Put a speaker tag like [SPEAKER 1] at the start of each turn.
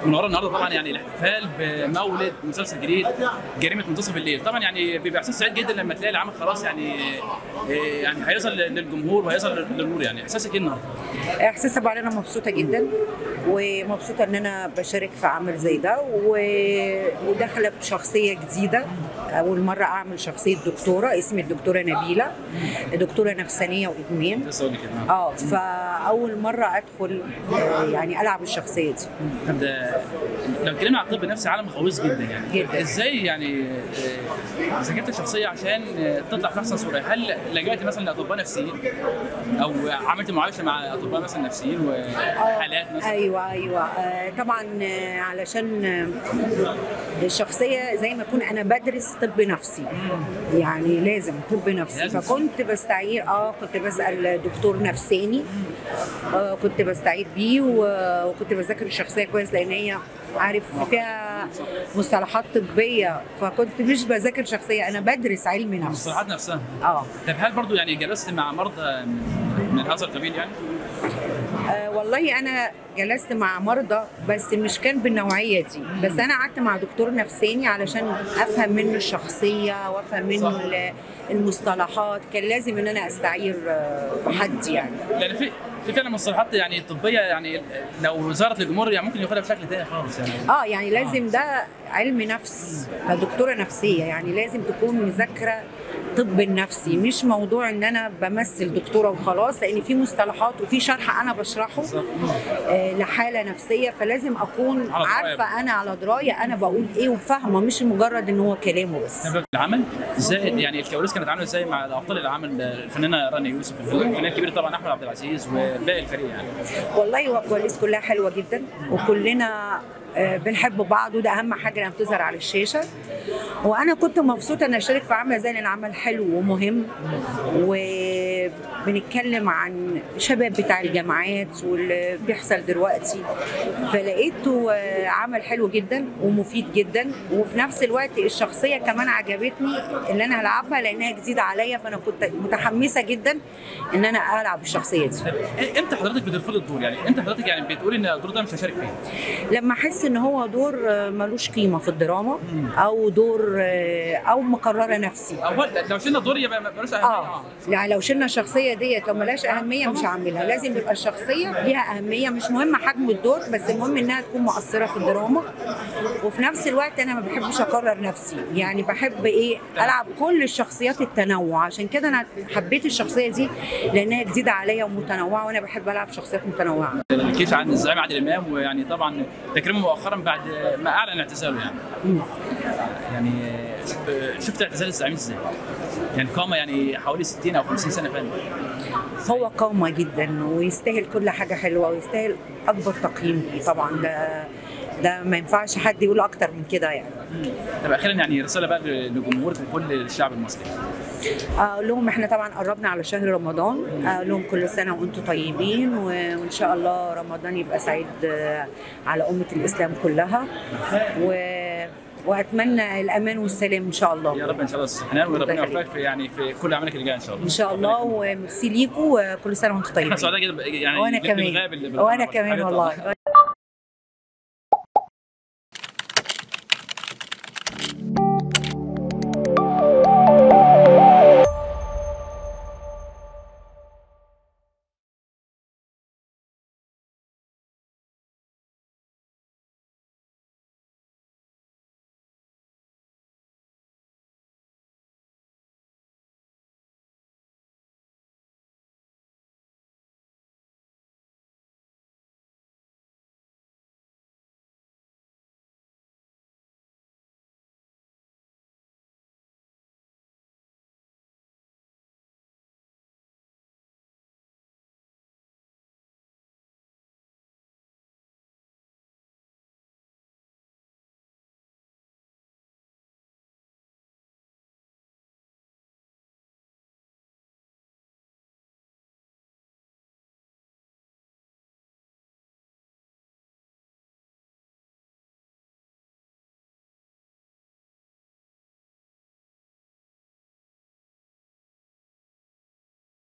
[SPEAKER 1] منوره النهارده طبعا يعني الاحتفال بمولد مسلسل جديد جريمه منتصف الليل طبعا يعني بيبقى احساس سعيد جدا لما تلاقي العمل خلاص يعني إيه يعني هيوصل للجمهور وهيوصل للنور يعني احساسك ايه النهارده؟
[SPEAKER 2] احساس طبعا انا مبسوطه جدا ومبسوطه ان انا بشارك في عمل زي ده و... وداخله بشخصيه جديده اول مره اعمل شخصيه دكتوره اسمي الدكتوره نبيله دكتوره نفسانيه وادمان
[SPEAKER 1] لسه اقول لك كده.
[SPEAKER 2] اه فاول مره ادخل آه، يعني العب الشخصيه دي
[SPEAKER 1] طب ده لو اتكلمنا عن الطب النفسي عالم غويص جدا يعني
[SPEAKER 2] جداً.
[SPEAKER 1] ازاي يعني آه، ذاكرت الشخصيه عشان آه، تطلع في احسن صوره هل لجأت مثلا لاطباء نفسيين او عملت معايشه مع اطباء مثلا نفسيين وحالات مثلا
[SPEAKER 2] ايوه ايوه آه، طبعا آه، علشان آه، الشخصيه زي ما اكون انا بدرس طب نفسي يعني لازم طب نفسي
[SPEAKER 1] لازم.
[SPEAKER 2] فكنت بستعير اه كنت بسال دكتور نفساني آه كنت بستعير بيه و- وكنت بذاكر الشخصيه كويس لان هي عارف فيها مصطلحات طبيه فكنت مش بذاكر شخصيه انا بدرس علم نفس
[SPEAKER 1] المصطلحات نفسها
[SPEAKER 2] اه
[SPEAKER 1] طب هل برضو يعني جلست مع مرضى من هذا القبيل يعني؟
[SPEAKER 2] آه، والله انا جلست مع مرضى بس مش كان بالنوعيه دي بس انا قعدت مع دكتور نفساني علشان افهم منه الشخصيه وافهم منه
[SPEAKER 1] صح.
[SPEAKER 2] ال- المصطلحات كان لازم ان انا استعير آه، حد يعني
[SPEAKER 1] لان في في فعلا مصطلحات يعني طبيه يعني لو ظهرت للجمهور يعني ممكن ياخدها بشكل تاني خالص يعني
[SPEAKER 2] اه يعني لازم ده علم نفس كدكتوره نفسيه يعني لازم تكون مذاكره طب النفسي مش موضوع ان انا بمثل دكتوره وخلاص لان في مصطلحات وفي شرح انا بشرحه
[SPEAKER 1] صح.
[SPEAKER 2] آه، لحاله نفسيه فلازم اكون
[SPEAKER 1] على دراية
[SPEAKER 2] عارفه انا على درايه انا بقول ايه وفاهمه مش مجرد ان هو كلامه بس
[SPEAKER 1] سبب العمل زائد يعني الكواليس كانت عامله ازاي مع ابطال العمل الفنانه رانيا يوسف الفنان الكبير طبعا احمد عبد العزيز وباقي الفريق يعني
[SPEAKER 2] والله هو الكواليس كلها حلوه جدا وكلنا آه، بنحب بعض وده اهم حاجه لما بتظهر على الشاشه وانا كنت مبسوطه ان اشارك في عمل زي لان عمل حلو ومهم وبنتكلم عن شباب بتاع الجامعات واللي بيحصل دلوقتي فلقيته آه، عمل حلو جدا ومفيد جدا وفي نفس الوقت الشخصيه كمان عجبتني اللي انا هلعبها لانها جديده عليا فانا كنت متحمسه جدا ان انا العب الشخصيه دي
[SPEAKER 1] طب إيه- امتى حضرتك بترفضي الدور يعني امتى حضرتك يعني بتقولي ان الدور ده مش هشارك فيه
[SPEAKER 2] لما احس ان هو دور آه، ملوش قيمه في الدراما او دور آه، او مقرره نفسي
[SPEAKER 1] او لو شلنا الدور يبقى ملوش اهميه
[SPEAKER 2] اه يعني لو شلنا الشخصيه ديت لو ملهاش اهميه مش هعملها لازم يبقى الشخصيه ليها اهميه مش مهم حجم الدور بس المهم انها تكون مؤثره في الدراما وفي نفس الوقت انا ما بحبش اكرر نفسي يعني بحب ايه العب كل الشخصيات التنوع عشان كده انا حبيت الشخصيه دي لانها جديده عليا ومتنوعه وانا بحب العب شخصيات متنوعه
[SPEAKER 1] الكيس عن الزعيم عادل امام ويعني طبعا تكريمه مؤخرا بعد ما اعلن اعتزاله يعني
[SPEAKER 2] مم.
[SPEAKER 1] يعني آه، شفت اعتزال الزعيم ازاي؟ يعني قامه يعني حوالي 60 او 50 سنه فن
[SPEAKER 2] هو قامة جدا ويستاهل كل حاجة حلوة ويستاهل أكبر تقييم ليه طبعا ده ده ما ينفعش حد يقول أكتر من كده يعني
[SPEAKER 1] طب اخيرا يعني رساله بقى لجمهورك وكل الشعب المصري
[SPEAKER 2] أقول لهم إحنا طبعا قربنا على شهر رمضان أقول لهم كل سنة وأنتم طيبين و- وإن شاء الله رمضان يبقى سعيد آه، على أمة الإسلام كلها و... وأتمنى الأمان والسلام إن شاء الله
[SPEAKER 1] يا رب ان شاء الله استاذ حنان وربنا
[SPEAKER 2] الله يخليك.
[SPEAKER 1] يوفقك في يعني في كل اعمالك اللي جايه ان شاء الله
[SPEAKER 2] إن شاء الله وميرسي ليكوا وكل سنة وأنتم طيبين
[SPEAKER 1] احنا سعداء جدا يعني
[SPEAKER 2] وأنا
[SPEAKER 1] جدا
[SPEAKER 2] كمان
[SPEAKER 1] بالغاب اللي
[SPEAKER 2] وأنا
[SPEAKER 1] بالعمل.
[SPEAKER 2] كمان
[SPEAKER 1] حبيبي
[SPEAKER 2] والله
[SPEAKER 1] طبعاً.